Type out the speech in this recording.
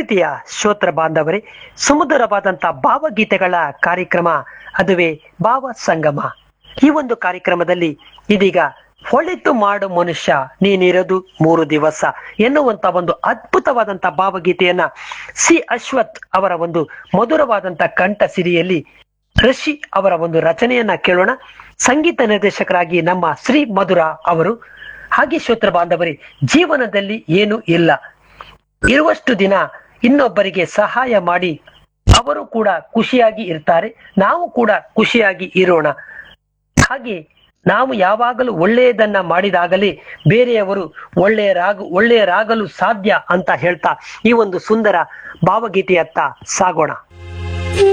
ಪ್ರೀತಿಯ ಶ್ರೋತ್ರ ಬಾಂಧವರೇ ಸುಮಧುರವಾದಂತ ಭಾವಗೀತೆಗಳ ಕಾರ್ಯಕ್ರಮ ಅದುವೇ ಭಾವ ಸಂಗಮ ಈ ಒಂದು ಕಾರ್ಯಕ್ರಮದಲ್ಲಿ ಇದೀಗ ಒಳಿತು ಮಾಡು ಮನುಷ್ಯ ನೀನಿರೋದು ಮೂರು ದಿವಸ ಎನ್ನುವಂತ ಒಂದು ಅದ್ಭುತವಾದಂತ ಭಾವಗೀತೆಯನ್ನ ಸಿ ಅಶ್ವಥ್ ಅವರ ಒಂದು ಮಧುರವಾದಂತ ಕಂಠ ಸಿರಿಯಲ್ಲಿ ಋಷಿ ಅವರ ಒಂದು ರಚನೆಯನ್ನ ಕೇಳೋಣ ಸಂಗೀತ ನಿರ್ದೇಶಕರಾಗಿ ನಮ್ಮ ಶ್ರೀ ಮಧುರ ಅವರು ಹಾಗೆ ಶ್ರೋತ್ರ ಬಾಂಧವರೇ ಜೀವನದಲ್ಲಿ ಏನು ಇಲ್ಲ ಇರುವಷ್ಟು ದಿನ ಇನ್ನೊಬ್ಬರಿಗೆ ಸಹಾಯ ಮಾಡಿ ಅವರು ಕೂಡ ಖುಷಿಯಾಗಿ ಇರ್ತಾರೆ ನಾವು ಕೂಡ ಖುಷಿಯಾಗಿ ಇರೋಣ ಹಾಗೆ ನಾವು ಯಾವಾಗಲೂ ಒಳ್ಳೆಯದನ್ನ ಮಾಡಿದಾಗಲೇ ಬೇರೆಯವರು ಒಳ್ಳೆಯರಾಗ ಒಳ್ಳೆಯರಾಗಲು ಸಾಧ್ಯ ಅಂತ ಹೇಳ್ತಾ ಈ ಒಂದು ಸುಂದರ ಭಾವಗೀತೆಯತ್ತ ಸಾಗೋಣ